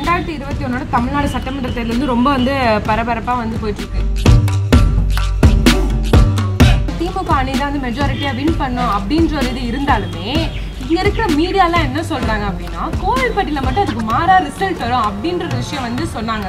ரெண்டாயிரத்தி இருபத்தி ஒன்னோட தமிழ்நாடு சட்டமன்ற தேர்தல் வந்து ரொம்ப வந்து பரபரப்பாக வந்து போயிட்டு இருக்கு திமுக அணி தான் வந்து மெஜாரிட்டியாக வின் பண்ணும் அப்படின்ற ஒரு இது இருந்தாலுமே இங்க இருக்கிற மீடியாலாம் என்ன சொல்றாங்க அப்படின்னா கோவில்பட்டியில மட்டும் அதுக்கு மாறா ரிசல்ட் வரும் அப்படின்ற ஒரு விஷயம் வந்து சொன்னாங்க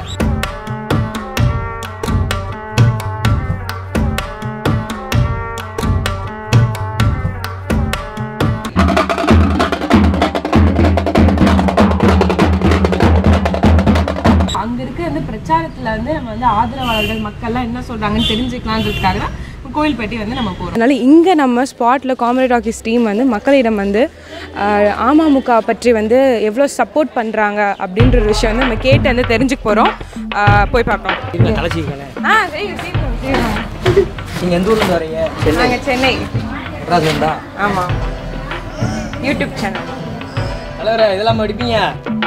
அங்க இருக்க அந்த பிரச்சாரத்துல வந்து நம்ம வந்து ஆதரவாளர்கள் மக்கள்லாம் என்ன சொல்றாங்கன்னு தெரிஞ்சுக்கலான்றதுக்காக தான் கோவில்பட்டி வந்து நம்ம போறோம் அதனால் இங்கே நம்ம ஸ்பாட்டில் காமெடி டாக்கிஸ் டீம் வந்து மக்களிடம் வந்து ஆஹ், அமமுக பற்றி வந்து எவ்வளோ சப்போர்ட் பண்ணுறாங்க அப்படின்ற ஒரு விஷயம் வந்து நம்ம கேட்டு வந்து தெரிஞ்சுக்க போகிறோம் போய் பார்க்கலாம் கலச்சிக்கல ஆ செய்யுங்க செய்யுங்க செய்யுங்க நீங்கள் எந்த ஊர்லேருந்து வரீங்க நாங்கள் சென்னை மெட்ராஸ்லேருந்தா ஆமாம் யூடியூப் சேனல் தலைவரே இதெல்லாம் எடுப்பீங்க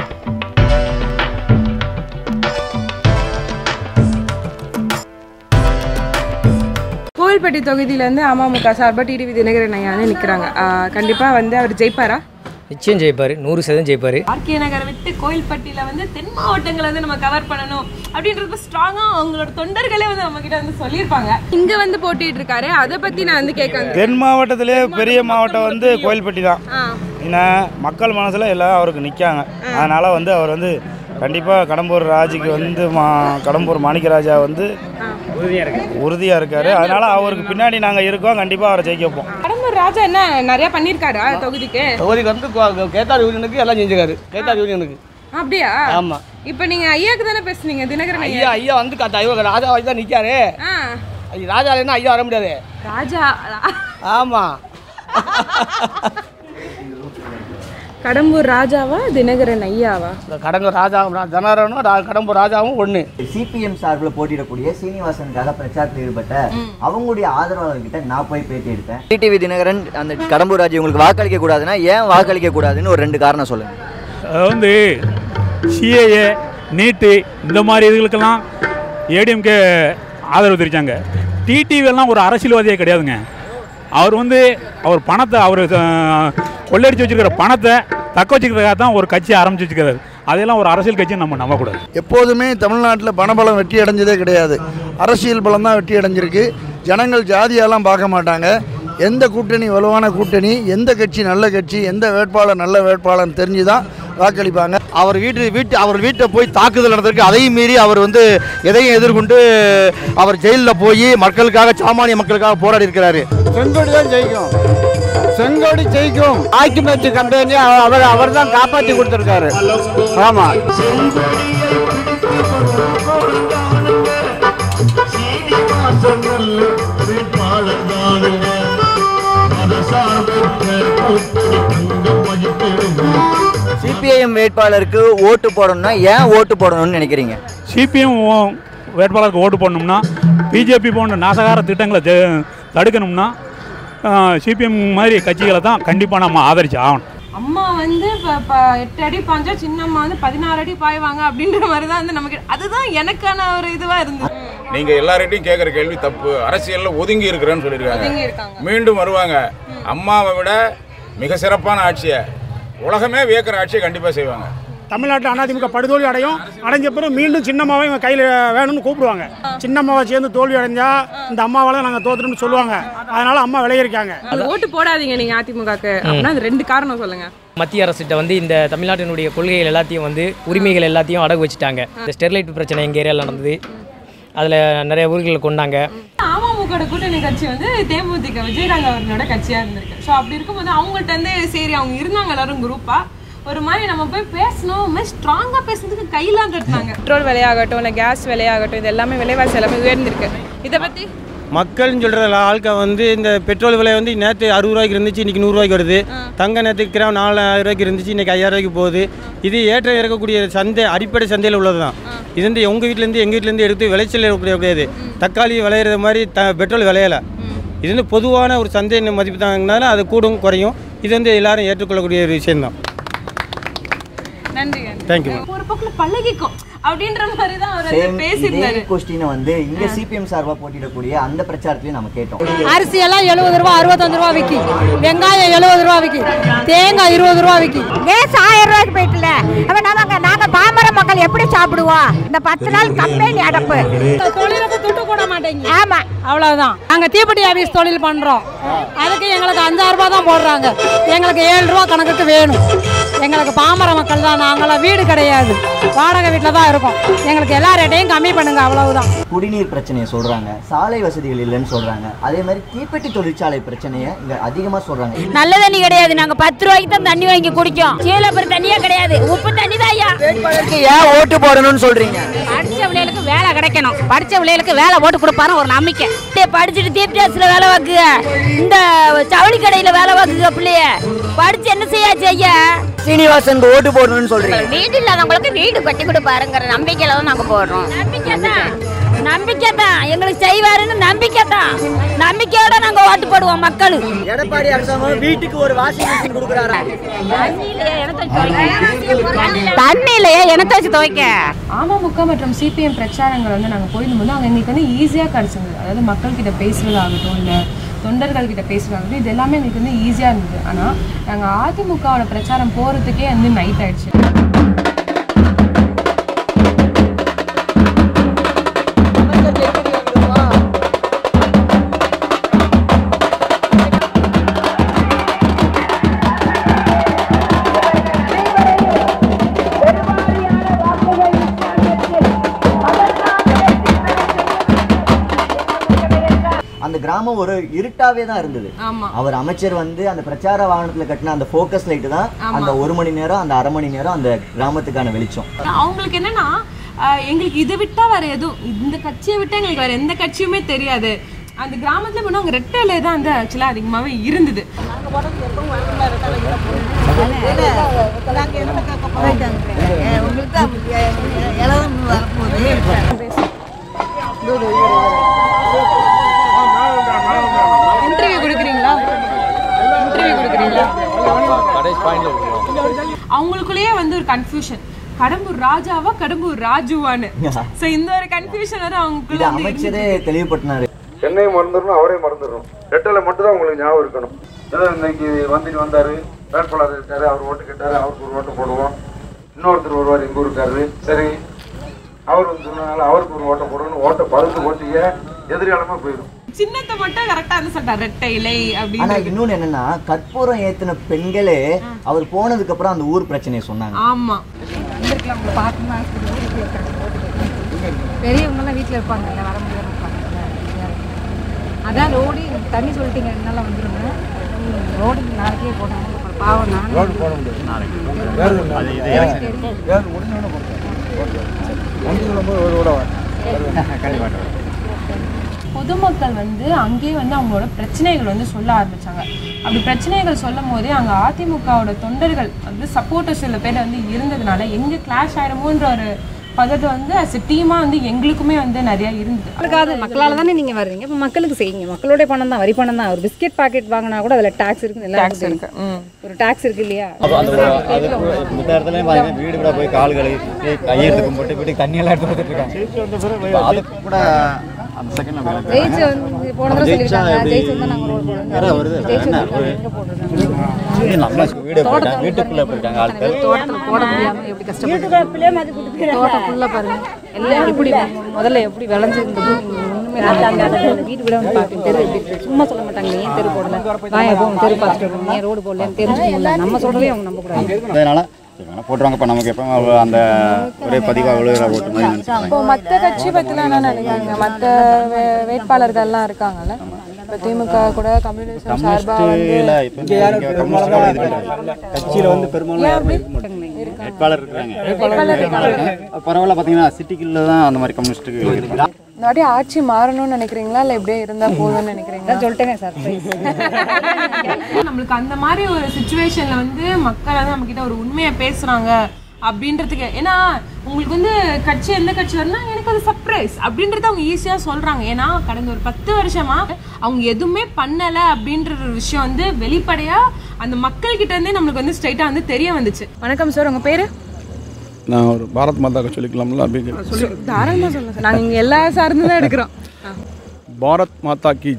கோவில்பட்டி தொகுதியிலேருந்து அமமுக சார்பாக டிடிவி தினகரன் ஐயா வந்து நிற்கிறாங்க கண்டிப்பாக வந்து அவர் ஜெயிப்பாரா நிச்சயம் ஜெயிப்பார் நூறு சதவீதம் ஜெயிப்பார் ஆர்கே நகரை விட்டு கோயில்பட்டியில வந்து தென் மாவட்டங்களை வந்து நம்ம கவர் பண்ணணும் அப்படின்றது ஸ்ட்ராங்கா அவங்களோட தொண்டர்களே வந்து நம்ம கிட்ட வந்து சொல்லியிருப்பாங்க இங்கே வந்து போட்டிட்டு இருக்காரு அதை பற்றி நான் வந்து கேட்க வந்தேன் தென் மாவட்டத்திலே பெரிய மாவட்டம் வந்து கோயில்பட்டி தான் ஆ ஏன்னா மக்கள் மனசில் எல்லாம் அவருக்கு நிற்காங்க அதனால் வந்து அவர் வந்து கண்டிப்பாக கடம்பூர் ராஜுக்கு வந்து மா கடம்பூர் மாணிக்கராஜா வந்து உறுதியாக இருக்கார் அதனால் அவருக்கு பின்னாடி நாங்கள் இருக்கோம் கண்டிப்பாக அவரை ஜெயிக்க வைப்போம் கடம்பூர் ராஜா என்ன நிறைய பண்ணியிருக்காரா தொகுதிக்கு தொகுதிக்கு வந்து கோ- கேத்தார் யூனியனுக்கு எல்லாம் செஞ்சுக்காரு கேத்தார் யூனியனுக்கு அப்படியா ஆமா இப்போ நீங்க ஐயாக்கு தானே பேசுனீங்க தினகரன் ஐயா ஐயா ஐயா வந்து காத்தா ஐயோ ராஜா வாங்கி தான் நிற்காரு ஆ ராஜா இல்லைன்னா ஐயா வர முடியாது ராஜா ஆமா கடம்பூர் ராஜாவா தினகரன் ஐயாவா கடம்பூர் ராஜா ஜனாரனும் ரா- கடம்பூர் ராஜாவும் ஒன்று சிபிஎம் சார்பில் போட்டியிடக்கூடிய சீனிவாசனுக்காக பிரச்சாரத்தில் ஈடுபட்ட அவங்களுடைய ஆதரவாளர்கிட்ட நான் போய் பேட்டி எடுத்தேன் டிடிவி தினகரன் அந்த கடம்பூர் ராஜ் உங்களுக்கு வாக்களிக்க கூடாதுன்னா ஏன் வாக்களிக்க கூடாதுன்னு ஒரு ரெண்டு காரணம் சொல்லுங்க அது வந்து சிஏஏ நீட்டு இந்த மாதிரி இதுகளுக்கெல்லாம் ஏடிஎம்கே ஆதரவு தெரிவித்தாங்க டிடிவியெல்லாம் ஒரு அரசியல்வாதியே கிடையாதுங்க அவர் வந்து அவர் பணத்தை அவர் கொள்ளையடிச்சு வச்சிருக்கிற பணத்தை தக்க வச்சுக்கிறதுக்காக தான் ஒரு கட்சி ஆரம்பிச்சு வச்சுக்கிறாரு அதெல்லாம் ஒரு அரசியல் கட்சியை நம்ம நம்பக்கூடாது எப்போதுமே தமிழ்நாட்டில் பணபலம் வெற்றி அடைஞ்சதே கிடையாது அரசியல் பலம் தான் வெற்றி அடைஞ்சிருக்கு ஜனங்கள் ஜாதியெல்லாம் பார்க்க மாட்டாங்க எந்த கூட்டணி வலுவான கூட்டணி எந்த கட்சி நல்ல கட்சி எந்த வேட்பாளர் நல்ல வேட்பாளர்னு தெரிஞ்சு தான் வாக்களிப்பாங்க அவர் வீட்டு வீட்டு அவர் வீட்டை போய் தாக்குதல் நடந்திருக்கு அதையும் மீறி அவர் வந்து எதையும் எதிர்கொண்டு அவர் ஜெயிலில் போய் மக்களுக்காக சாமானிய மக்களுக்காக போராடி இருக்கிறாரு செங்கோடி தான் ஜெயிக்கும் செங்கோடி ஜெயிக்கும் ஆக்கிமேட்சி கம்பெனி அவர் அவர் தான் காப்பாற்றி கொடுத்துருக்காரு ஆமாம் சிபிஐஎம் வேட்பாளருக்கு ஓட்டு போடணும்னா ஏன் ஓட்டு போடணும்னு நினைக்கிறீங்க சிபிஎம் வேட்பாளருக்கு ஓட்டு போடணும்னா பிஜேபி போன்ற நாசகார திட்டங்களை தெ- தடுக்கணும்னா சிபிஎம் மாதிரி கட்சிகளை தான் கண்டிப்பாக நம்ம ஆதரிச்சு ஆகணும் அம்மா வந்து இப்போ இப்போ எட்டு அடி பாஞ்சா சின்ன அம்மா வந்து பதினாறு அடி பாய்வாங்க அப்படின்ற மாதிரி தான் வந்து நமக்கு அதுதான் எனக்கான ஒரு இதுவா இருந்தது நீங்க எல்லார்கிட்டையும் கேட்குற கேள்வி தப்பு அரசியல்ல ஒதுங்கி இருக்கிறேன்னு சொல்லியிருக்காங்க ஒதுங்கி இருக்காங்க. மீண்டும் வருவாங்க அம்மாவை விட மிக சிறப்பான ஆட்சியை உலகமே வியக்கிற ஆட்சியை கண்டிப்பா செய்வாங்க தமிழ்நாட்டில் அதிமுக படுதோல்வி அடையும் அடைஞ்ச பிறகு மீண்டும் சின்னம்மாவை இவங்க கையில் வேணும்னு கூப்பிடுவாங்க சின்னம்மாவை சேர்ந்து தோல்வி அடைஞ்சா இந்த அம்மாவால் நாங்கள் தோத்துட்டோம்னு சொல்லுவாங்க அதனால அம்மா விளையிருக்காங்க உங்களுக்கு ஓட்டு போடாதீங்க நீங்க அதிமுகக்கு அப்படின்னா அது ரெண்டு காரணம் சொல்லுங்க மத்திய அரசிட்ட வந்து இந்த தமிழ்நாட்டினுடைய கொள்கைகள் எல்லாத்தையும் வந்து உரிமைகள் எல்லாத்தையும் அடகு வச்சுட்டாங்க இந்த ஸ்டெர்லைட் பிரச்சனை எங்கள் ஏரியாவில் நடந்தது அதில் நிறைய ஊர்களை கொண்டாங்க அமமுக கூட்டணி கட்சி வந்து தேமுதிக விஜயகாந்த் அவர்களோட கட்சியா இருந்திருக்கு ஸோ அப்படி இருக்கும்போது அவங்கள்ட்ட வந்து சரி அவங்க இருந்தாங்க எல்லாரும் குரூப்பா ஒரு மாதிரி நம்ம போய் பேசணும் மாதிரி ஸ்ட்ராங்கா பேசுறதுக்கு கையெல்லாம் தட்டினாங்க பெட்ரோல் விலையாகட்டும் இல்லை கேஸ் விலையாகட்டும் இது எல்லாமே விலைவாசி எல்லாமே உயர்ந்திருக்கு இதை பத்தி மக்கள்னு சொல்கிற ஆட்கள் வந்து இந்த பெட்ரோல் விலை வந்து நேற்று அறுபது ரூபாய்க்கு இருந்துச்சு இன்றைக்கி நூறுரூவாய்க்கு வருது தங்க நேற்று கிராம் நாலாயிரம் ரூபாய்க்கு இருந்துச்சு இன்றைக்கி ஐயாயிரம் ரூபாய்க்கு போகுது இது ஏற்ற இறக்கக்கூடிய சந்தை அடிப்படை சந்தையில் உள்ளது தான் இது வந்து உங்கள் வீட்டிலேருந்து எங்கள் வீட்டிலேருந்து எடுத்து விளைச்சல் இருக்கக்கூடிய கிடையாது தக்காளி விளையிறது மாதிரி த பெட்ரோல் விளையலை இது வந்து பொதுவான ஒரு சந்தை மதிப்பு தாங்கனால அது கூடும் குறையும் இது வந்து எல்லாரும் ஏற்றுக்கொள்ளக்கூடிய ஒரு விஷயம்தான் நன்றி தேங்க்யூ ஒரு பக்கம் பழகிக்கும் அப்படின்ற மாதிரி தான் அவர் வந்து சேம் இதே பேசியிருந்தாரு கொஸ்டினை வந்து இங்க சிபிஎம் சார்பாக போட்டியிடக்கூடிய அந்த பிரச்சாரத்திலையும் நம்ம கேட்டோம் அரிசி எல்லாம் எழுபது ரூபா அறுபத்தஞ்சு ரூபா விக்கி வெங்காயம் எழுபது ரூபா விக்கி தேங்காய் இருபது ரூபா விக்கி கேஸ் ஆயிரம் ரூபாய்க்கு போயிட்டுல அப்ப நாங்க நாங்க பாமர மக்கள் சாப்பிடுவோம் இந்த பத்து நாள் கம்பெனி அடப்பு தொழிலுக்கு துட்டு போட மாட்டேங்க ஆமா அவ்வளவுதான் நாங்க தீப்பெட்டி ஆபீஸ் தொழில் பண்றோம் அதுக்கு எங்களுக்கு அஞ்சாறு ரூபாய் தான் போடுறாங்க எங்களுக்கு ஏழு ரூபா கணக்குக்கு வேணும் எங்களுக்கு பாமர மக்கள் தான் நாங்களாம் வீடு கிடையாது வாடகை வீட்டில் தான் இருக்கோம் எங்களுக்கு எல்லா ரேட்டையும் கம்மி பண்ணுங்க அவ்வளவுதான் குடிநீர் பிரச்சனையை சொல்றாங்க சாலை வசதிகள் இல்லைன்னு சொல்றாங்க அதே மாதிரி தீப்பெட்டி தொழிற்சாலை பிரச்சனையை இங்க அதிகமா சொல்றாங்க நல்ல தண்ணி கிடையாது நாங்க பத்து ரூபாய்க்கு தான் தண்ணி வாங்கி குடிக்கோம் சீலப்பர் தண்ணியே கிடையாது உப்பு தண்ணி தான் ஐயா ஏன் ஓட்டு போடணும்னு சொல்றீங்க படிச்ச பிள்ளைகளுக்கு வேலை கிடைக்கணும் படிச்ச பிள்ளைகளுக்கு வேலை போட்டு கொடுப்பாரு ஒரு நம்பிக்கை டேய், படிச்சுட்டு தீப்டாஸ்ல வேலை வாக்குக இந்த ஜவுளி கடையில வேலை வாக்குக பிள்ளைய படிச்சு என்ன செய்யாச்சு ஐயா சீனிவாசனுக்கு ஓட்டு போடணும்னு சொல்றீங்க வீடு இல்லாதவங்களுக்கு வீடு கட்டி கொடுப்பாருங்கிற நம்பிக்கையில தான் நாங்க போடுறோம் நம்பிக்கை தான் நம்பிக்கை தான் எங்களுக்கு செய்வாருன்னு நம்பிக்கை தான் நம்பிக்கையோட நாங்க ஓட்டு போடுவோம் மக்கள் எடப்பாடி அரசாங்கம் வீட்டுக்கு ஒரு வாஷிங் மிஷின் கொடுக்குறாரா தண்ணியிலேயே எனக்கு வச்சு துவைக்க அமமுக மற்றும் சிபிஎம் பிரச்சாரங்கள் வந்து நாங்கள் போயிருந்தோம் அங்கே எங்களுக்கு வந்து ஈஸியாக கிடச்சிருந்தது அதாவது மக்கள்கிட்ட பேசுறதாகட்டும் இல்லை தொண்டர்கள் கிட்ட பேசுறதாகட்டும் இது எல்லாமே எங்களுக்கு வந்து ஈஸியாக இருந்தது ஆனால் நாங்கள் அதிமுகவோட பிரச்சாரம் போகிறதுக்கே வந்து நைட் ஆயிடுச்சு அந்த கிராமம் ஒரு இருட்டாவே தான் இருந்தது ஆமா அவர் அமைச்சர் வந்து அந்த பிரச்சார வாகனத்துல கட்டின அந்த ஃபோக்கஸ் லைட் தான் ஆமா. அந்த ஒரு மணி நேரம் அந்த அரை மணி நேரம் அந்த கிராமத்துக்கான வெளிச்சம் அவங்களுக்கு என்னன்னா ஆஹ், எங்களுக்கு இதை விட்டா வேற எதுவும் இந்த கட்சியை விட்டா எங்களுக்கு வேற எந்த கட்சியுமே தெரியாது அந்த கிராமத்துல போனா அவங்க ரெட்டையில தான் வந்து ஆக்சுவலா அதிகமாவே இருந்தது இன்டர்வியூ கொடுக்குறீங்களா இன்டர்வியூ கொடுக்குறீங்களா அவங்களுக்குள்ளேயே வந்து ஒரு கன்ஃபியூஷன் கடம்பூர் ராஜாவா கடம்பூர் ராஜுவான்னு சோ இந்த ஒரு கன்ஃபியூஷன் வந்து இது அவங்களுக்குள்ள வந்து அமைச்சரே தெளிவுபடுத்தினாரு சென்னை மறந்துடணும் அவரே மறந்துடணும் ரெட்டலை மட்டும் தான் உங்களுக்கு ஞாபகம் இருக்கணும் ஏதோ இன்னைக்கு வந்துட்டு வந்தாரு வேட்பாளர் இருக்காரு அவர் ஓட்டு கேட்டாரு அவருக்கு ஒரு ஓட்டு போடுவோம் இன்னொருத்தர் வருவார் எங்க ஊருக்காரு சரி அவர் வந்து சொன்னனால அவருக்கு ஒரு ஓட்டை போடணும் ஓட்டை பறந்து ஓட்டிய எதிர்காலமா போயிடும் சின்னத்தை மட்டும் கரெக்டா வந்து சொல்லிட்டார் ரெட்டை இலை ஆனா அப்படின்னு இன்னொன்னு என்னன்னா கற்பூரம் ஏத்தின பெண்களே அவர் போனதுக்கு அப்புறம் அந்த ஊர் பிரச்சனையை சொன்னாங்க ஆமா இருக்கலாம் உங்களை பார்த்துமா பெரியவங்கெல்லாம் வீட்டில் இருப்பாங்கல்ல வர முடியாம இருப்பாங்கல்ல அதான் ரோடு தண்ணி சொல்லிட்டீங்க ரெண்டு நாளாக வந்துருங்க ரோடு நாளைக்கே போட்டாங்க பாவம் நான் ரோடு போட முடியாது நாளைக்கு அது இது வேறு முடிஞ்சோன்னு வண்டி சொல்லும்போது ஒரு கூட பொதுமக்கள் வந்து அங்கேயே வந்து அவங்களோட பிரச்சனைகள் வந்து சொல்ல ஆரம்பிச்சாங்க அப்படி பிரச்சனைகள் சொல்லும் போதே அங்கே அதிமுகவோட தொண்டர்கள் வந்து சப்போர்ட்டர்ஸ் சில பேர் வந்து இருந்ததுனால எங்கே கிளாஷ் ஆயிடுமோன்ற ஒரு பதட்டம் வந்து அஸ் டீமாக வந்து எங்களுக்குமே வந்து நிறையா இருந்தது மக்களுக்காக மக்களால் தானே நீங்கள் வர்றீங்க இப்போ மக்களுக்கு செய்யுங்க மக்களுடைய பணம் தான் வரி பணம் தான் ஒரு பிஸ்கெட் பாக்கெட் வாங்கினா கூட அதில் டாக்ஸ் இருக்கு Tax இருக்கு. ம். ஒரு டாக்ஸ் இருக்கு இல்லையா அப்போ அந்த இந்த இடத்துல பார்த்தீங்கன்னா வீடு கூட போய் கால் கழுவி கையெழுத்து கும்பிட்டு வீட்டுக்கு தண்ணி எல்லாம் எடுத்து கொடுத்துட்டு இருக்காங்க அது கூட அந்த செகண்ட் ஜெயிச்சு வந்து போன தடவை சொல்லியிருக்காங்க ஜெயிச்சு வந்து நாங்கள் ரோடு போடுறோம் வருது ஜெயிச்சு என்ன வந்து எங்கே போடுறோம் நம்ம வீடு போயிட்டாங்க வீட்டுக்குள்ளே போயிட்டாங்க ஆட்கள் தோட்டத்தில் போட முடியாம எப்படி கஷ்டப்பட்டு தோட்டம் ஃபுல்லாக பாருங்க எல்லாம் எப்படி முதல்ல எப்படி விளைஞ்சிருந்தது ஒன்றுமே இல்லாம வீட்டு விட வந்து பார்ப்பேன் தெரு எப்படி இருக்கு. சும்மா சொல்ல மாட்டாங்க ஏன் தெரு போடல வாங்க போவோம் தெரு பார்த்துட்டு வருவோம் ஏன் ரோடு போடலன்னு தெரிஞ்சுக்கல நம்ம சொல்றதே அவங்க நம்ப கூடாது அதனால சரி, வேணா போட்டுருவாங்க இப்போ நமக்கு எப்போ அந்த ஒரே பதிவாக விழுகிற ஓட்டு மாதிரி நினச்சிக்கிறாங்க இப்போ மற்ற கட்சி பற்றிலாம் என்ன நினைக்கிறாங்க மற்ற வேட்பாளர்கள்லாம் இருக்காங்கல்ல இப்போ திமுக கூட கம்யூனிஸ்ட் சார்பாக வந்து கம்யூனிஸ்டில் இப்போ இங்கே யாரும் பெரும்பாலும் இது பண்ணுறாங்க கட்சியில் வந்து பெரும்பாலும் யாரும் இருக்க மாட்டாங்க வேட்பாளர் இருக்கிறாங்க வேட்பாளர் இருக்காங்க. பரவாயில்ல பார்த்தீங்கன்னா சிட்டிக்குள்ள தான் அந்த மாதிரி கம்யூனிஸ்ட்டுக்கு இருக்கு இந்த வாட்டி ஆட்சி மாறணும்னு நினைக்கிறீங்களா இல்லை இப்படியே இருந்தால் போதும்னு நினைக்கிறீங்களா சொல்லிட்டேனே சர்ப்ரைஸ் நம்மளுக்கு அந்த மாதிரி ஒரு சுச்சுவேஷன்ல வந்து மக்கள் வந்து நம்ம கிட்ட ஒரு உண்மையை பேசுறாங்க அப்படின்றதுக்கு ஏன்னா உங்களுக்கு வந்து கட்சி எந்த கட்சி வரும்னா எனக்கு அது சர்ப்ரைஸ் அப்படின்றத அவங்க ஈஸியா சொல்றாங்க ஏன்னா கடந்த ஒரு பத்து வருஷமா அவங்க எதுவுமே பண்ணல அப்படின்ற ஒரு விஷயம் வந்து வெளிப்படையா அந்த மக்கள் கிட்ட இருந்தே நம்மளுக்கு வந்து ஸ்ட்ரைட்டா வந்து தெரிய வந்துச்சு வணக்கம் சார் உங்கள் பேர் நான் ஒரு பாரத் மாதாக்கு சொல்லிக்கலாம்ல அப்படின்னு தாராளமாக சொல்லுங்கள் சார் நாங்கள் இங்கே எல்லா சார்ந்து தான் எடுக்கிறோம் பாரத் மாதா கி ஜெய்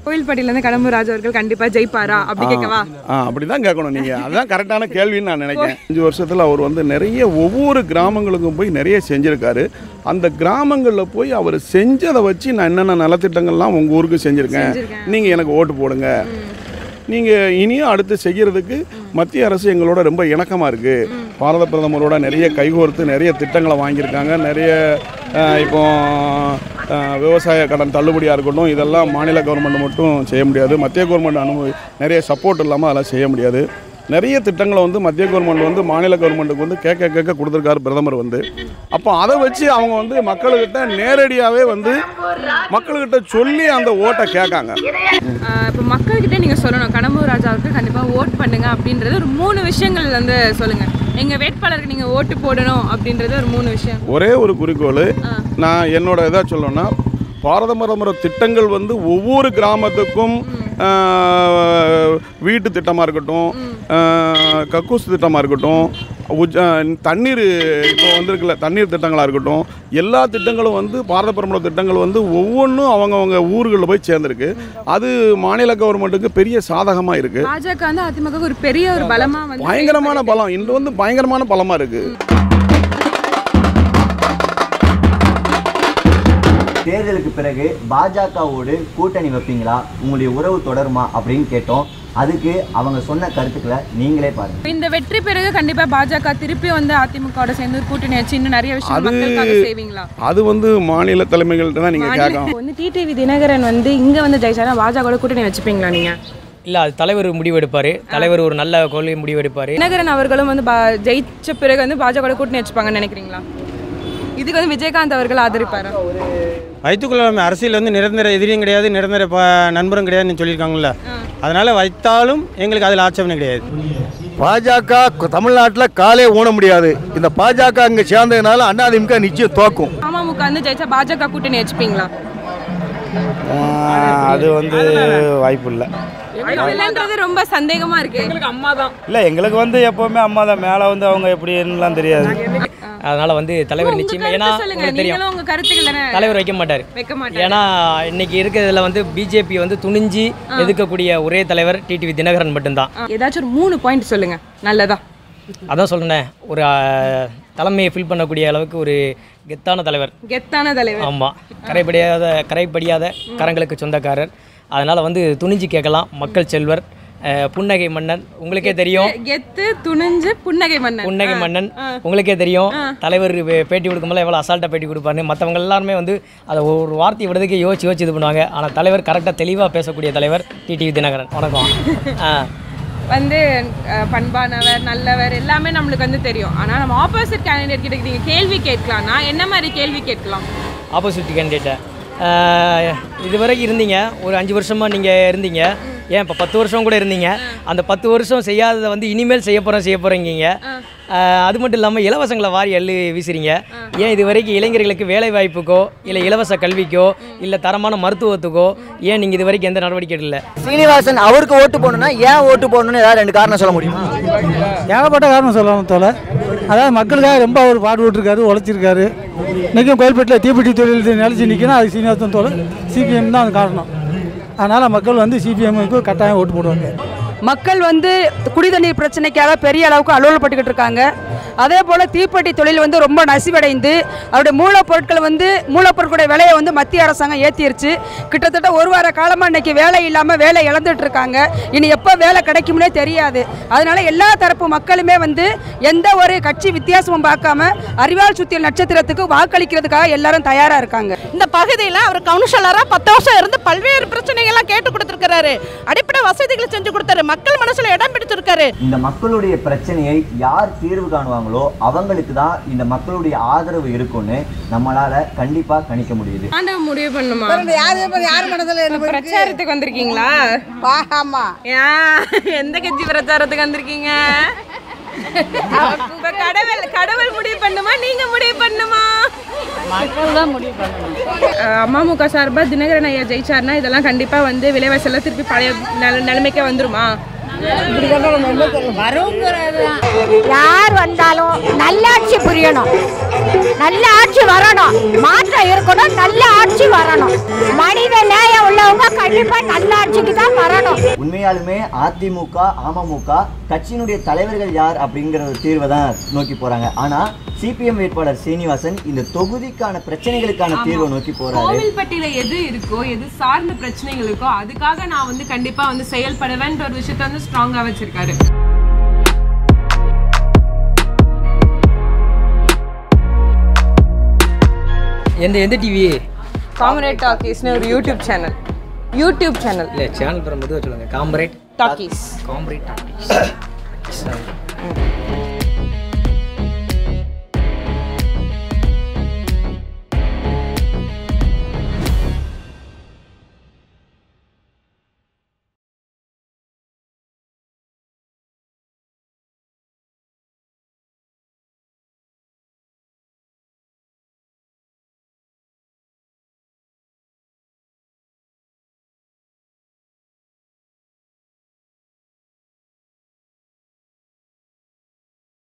கோயில்பட்டியிலேருந்து கடம்பூர் ராஜா அவர்கள் கண்டிப்பா ஜெயிப்பாரா அப்படி கேட்கவா ஆ அப்படி தான் கேட்கணும் நீங்கள் அதுதான் கரெக்டான கேள்வின்னு நான் நினைக்கிறேன் அஞ்சு வருஷத்தில் அவர் வந்து நிறைய ஒவ்வொரு கிராமங்களுக்கும் போய் நிறைய செஞ்சுருக்காரு அந்த கிராமங்களில் போய் அவர் செஞ்சதை வச்சு நான் என்னென்ன நலத்திட்டங்கள்லாம் உங்கள் ஊருக்கு செஞ்சுருக்கேன் நீங்கள் எனக்கு ஓட்டு போடுங்க நீங்கள் இனியும் அடுத்து செய்கிறதுக்கு மத்திய அரசு எங்களோட ரொம்ப இணக்கமாக இருக்குது பாரத பிரதமரோட நிறைய கைகோர்த்து நிறைய திட்டங்களை வாங்கியிருக்காங்க நிறைய அஹ், இப்போ அஹ், விவசாய கடன் தள்ளுபடியாக இருக்கட்டும் இதெல்லாம் மாநில கவர்மெண்ட் மட்டும் செய்ய முடியாது மத்திய கவர்மெண்ட் அனுமதி நிறைய சப்போர்ட் இல்லாமல் அதெல்லாம் செய்ய முடியாது நிறைய திட்டங்களை வந்து மத்திய கவர்மெண்ட் வந்து மாநில கவர்மெண்ட்டுக்கு வந்து கேட்க கேட்க கொடுத்துருக்காரு பிரதமர் வந்து அப்போ அதை வச்சு அவங்க வந்து மக்கள்கிட்ட நேரடியாகவே வந்து மக்கள்கிட்ட சொல்லி அந்த ஓட்டை கேட்காங்க இப்போ மக்கள்கிட்ட நீங்க சொல்லணும் கடம்பூர் ராஜாவுக்கு கண்டிப்பா ஓட் பண்ணுங்க அப்படின்றது ஒரு மூணு விஷயங்கள் வந்து சொல்லுங்க எங்க வேட்பாளருக்கு நீங்க ஓட்டு போடணும் அப்படின்றது ஒரு மூணு விஷயம் ஒரே ஒரு குறிக்கோள் நான் என்னோட இதாக சொல்லணும்னா பாரத பிரதமர் திட்டங்கள் வந்து ஒவ்வொரு கிராமத்துக்கும் ஆஹ், வீட்டு திட்டமாக இருக்கட்டும் ஆஹ், கக்கூஸ் திட்டமாக இருக்கட்டும் உஜ்- ஆஹ், தண்ணீர் இப்போ வந்திருக்குல்ல தண்ணீர் திட்டங்களாக இருக்கட்டும் எல்லா திட்டங்களும் வந்து பாரத பிரதமர் திட்டங்கள் வந்து ஒவ்வொன்றும் அவங்கவங்க ஊர்களில் போய் சேர்ந்துருக்கு அது மாநில கவர்மெண்ட்டுக்கு பெரிய சாதகமாக இருக்குது பாஜக வந்து அதிமுக ஒரு பெரிய ஒரு பலமா வந்து பயங்கரமான பலம் இன்று வந்து பயங்கரமான பலமாக இருக்குது தேர்தலுக்கு பிறகு பாஜகவோடு கூட்டணி வைப்பீங்களா உங்களுடைய உறவு தொடருமா அப்படின்னு கேட்டோம் அதுக்கு அவங்க சொன்ன கருத்துக்களை நீங்களே பாருங்க இந்த வெற்றி பிறகு கண்டிப்பா பாஜக திருப்பி வந்து அதிமுகவோட சேர்ந்து ஒரு கூட்டணி வச்சு இன்னும் நிறைய விஷயம் அது மக்களுக்காக செய்வீங்களா அது வந்து மாநில தலைமைகள்கிட்ட தான் நீங்கள் கேட்கணும் வந்து டிடிவி தினகரன் வந்து இங்க வந்து ஜெயிச்சாரா பாஜக கூட்டணி வச்சுப்பீங்களா நீங்க இல்லை அது தலைவர் முடிவு எடுப்பார் தலைவர் ஒரு நல்ல கொள்கை முடிவு எடுப்பார் தினகரன் அவர்களும் வந்து பா- ஜெயிச்ச பிறகு வந்து பாஜக கூட்டணி வச்சுப்பாங்கன்னு நினைக்கிறீங்களா இதுக்கு வந்து விஜயகாந்த் அவர்கள் ஆதரிப்பாரா வைத்துக்கொள்ள அரசியல் வந்து நிரந்தர எதிரியும் கிடையாது நிரந்தர ப நண்பரும் கிடையாதுன்னு சொல்லியிருக்காங்கல்ல அதனால் வைத்தாலும் எங்களுக்கு அதில் ஆட்சேபனை கிடையாது பாஜக தமிழ்நாட்டில் காலே ஊன முடியாது இந்த பாஜக அங்கே சேர்ந்ததுனால அதிமுக நிச்சயம் தோக்கும் அமமுக வந்து ஜெயிச்சா பாஜக கூட்டணி வச்சுப்பீங்களா ஆஹ், அது வந்து வாய்ப்பு இல்லை இல்லைன்றது ரொம்ப சந்தேகமா இருக்கு எங்களுக்கு அம்மா தான் இல்லை எங்களுக்கு வந்து எப்போவுமே அம்மா தான் மேலே வந்து அவங்க எப்படின்னுலாம் தெரியாது அதனால் வந்து தலைவர் நிச்சயமாக ஏன்னா சொல்லுங்க உங்களுக்கு தெரியும் நீங்களும் உங்க கருத்துக்கள் தானே தலைவர் வைக்க மாட்டார் வைக்க மாட்டாரு. ஏன்னா இன்னைக்கு இருக்கிறதுல வந்து பிஜேபி வந்து துணிஞ்சு எதிர்க்கக்கூடிய ஒரே தலைவர் டிடிவி தினகரன் மட்டும்தான் ஏதாச்சும் ஒரு மூணு பாயிண்ட் சொல்லுங்க நல்லதா அதான் சொல்றேனே ஒரு அஹ், தலைமையை ஃபில் பண்ணக்கூடிய அளவுக்கு ஒரு கெத்தான தலைவர் கெத்தான தலைவர் ஆமாம் கரைப்படியாத கரைப்படியாத கரங்களுக்கு சொந்தக்காரர் அதனால் வந்து துணிஞ்சு கேட்கலாம் மக்கள் செல்வர் அஹ், புன்னகை மன்னன் உங்களுக்கே தெரியும் கெத்து துணிஞ்சு புன்னகை மன்னன் புன்னகை ஆ, மன்னன் ஆ. உங்களுக்கே தெரியும் ஆ. தலைவர் வே- பேட்டி கொடுக்கும்போது எவ்வளோ அசால்ட்டாக பேட்டி கொடுப்பாரு மற்றவங்க எல்லாருமே வந்து அதை ஒரு வார்த்தையை விடுறதுக்கு யோசிச்சு யோசிச்சு இது பண்ணுவாங்க ஆனால் தலைவர் கரெக்டாக தெளிவாக பேசக்கூடிய தலைவர் டிடிவி தினகரன் வணக்கம் ஆ வந்து அஹ், பண்பானவர் நல்லவர் எல்லாமே நம்மளுக்கு வந்து தெரியும் ஆனா நம்ம ஆப்போசிட் கேண்டிடேட் கிட்ட நீங்க கேள்வி கேட்கலாம்னா என்ன மாதிரி கேள்வி கேட்கலாம் ஆப்போசிட் கேண்டிடேட்டை இதுவரைக்கும் இருந்தீங்க ஒரு அஞ்சு வருஷமாக நீங்கள் இருந்தீங்க ஏன் இப்போ பத்து வருஷம் கூட இருந்தீங்க அந்த பத்து வருஷம் செய்யாததை வந்து இனிமேல் செய்ய போகிறோம் செய்ய போகிறீங்க அது மட்டும் இல்லாமல் இலவசங்களை வாரி அள்ளி வீசுறீங்க ஏன் இது வரைக்கும் இளைஞர்களுக்கு வேலை வாய்ப்புக்கோ இல்லை இலவச கல்விக்கோ இல்லை தரமான மருத்துவத்துக்கோ ஏன் நீங்கள் இது வரைக்கும் எந்த நடவடிக்கை இல்லை சீனிவாசன் அவருக்கு ஓட்டு போடணும்னா ஏன் ஓட்டு போடணும்னு ஏதாவது ரெண்டு காரணம் சொல்ல முடியுமா ஏகப்பட்ட காரணம் சொல்லலாம் தோல அதாவது மக்களுக்காக ரொம்ப அவர் பாடுபட்டுருக்காரு உழைச்சிருக்காரு இன்றைக்கும் கோயில்பேட்டில் தீப்பெட்டி தொழில் நிலச்சி நிற்கணும் அது சீனிவாசன் தோழர் சிபிஎம் தான் அது காரணம் அதனால் மக்கள் வந்து சிபிஎம்முக்கு கட்டாயம் ஓட்டு போடுவாங்க மக்கள் வந்து குடிதண்ணீர் பிரச்சனைக்காக பெரிய அளவுக்கு அலுவலப்பட்டுக்கிட்டு இருக்காங்க அதே போல் தீப்பெட்டி தொழில் வந்து ரொம்ப நசிவடைந்து அவருடைய மூலப்பொருட்கள் வந்து மூலப்பொருட்களுடைய விலையை வந்து மத்திய அரசாங்கம் ஏற்றிருச்சு கிட்டத்தட்ட ஒரு வார காலமாக இன்னைக்கு வேலை இல்லாமல் வேலை இழந்துட்டு இருக்காங்க இனி எப்போ வேலை கிடைக்கும்னே தெரியாது அதனால எல்லா தரப்பு மக்களுமே வந்து எந்த ஒரு கட்சி வித்தியாசமும் பார்க்காம அறிவால் சுத்தியல் நட்சத்திரத்துக்கு வாக்களிக்கிறதுக்காக எல்லாரும் தயாராக இருக்காங்க இந்த பகுதியில் அவர் கவுன்சிலராக பத்து வருஷம் இருந்து பல்வேறு பிரச்சனைகள்லாம் கேட்டு கொடுத்துருக்காரு அடிப்படை வசதிகளை செஞ்சு கொடுத்தாரு மக்கள் மனசுல இடம் பிடிச்சிருக்காரு இந்த மக்களுடைய பிரச்சனையை யார் தீர்வு காணுவாங்களோ அவங்களுக்கு தான் இந்த மக்களுடைய ஆதரவு இருக்கும்னு நம்மளால கண்டிப்பா கணிக்க முடியுது ஆண்டவன் முடிவு பண்ணுமா யார் யார் மனதில் இப்ப பிரச்சாரத்துக்கு வந்திருக்கீங்களா ஆமா எந்த கட்சி பிரச்சாரத்துக்கு வந்திருக்கீங்க இப்ப கடவுள் கடவுள் முடிவு பண்ணுமா நீங்க முடிவு பண்ணுமா மக்கள் தான் முடிவு பண்ணணும் அஹ் அமமுக சார்பா தினகரன் ஐயா ஜெயிச்சார்னா இதெல்லாம் கண்டிப்பா வந்து விலைவாசி எல்லாம் திருப்பி பழைய நில- நிலைமைக்கே வந்துருமா யார் வந்தாலும் நல்லாட்சி புரியணும் நல்ல ஆட்சி வரணும் மாற்றம் இருக்கணும் நல்ல ஆட்சி வரணும் மனித நேயம் உள்ளவங்க கண்டிப்பா நல்ல ஆட்சிக்கு தான் வரணும் உண்மையாலுமே அதிமுக அமமுக கட்சியினுடைய தலைவர்கள் யார் அப்படிங்கிற ஒரு தீர்வை தான் நோக்கி போறாங்க ஆனா சிபிஎம் வேட்பாளர் சீனிவாசன் இந்த தொகுதிக்கான பிரச்சனைகளுக்கான தீர்வை நோக்கி போறாரு கோவில்பட்டியில எது இருக்கோ எது சார்ந்த பிரச்சனைகள் இருக்கோ அதுக்காக நான் வந்து கண்டிப்பா வந்து செயல்படுவேன்ற ஒரு விஷயத்த வந்து ஸ்ட்ராங்கா வச்சிருக்காரு எந்த எந்த டிவி காமரேட் டாக்கீஸ்னு ஒரு யூடியூப் சேனல் யூடியூப் சேனல் இல்லை சேனல் பேர் மெதுவாக சொல்லுங்கள் காம்பரேட் டாக்கீஸ் காம்பரேட் டாக்கீஸ்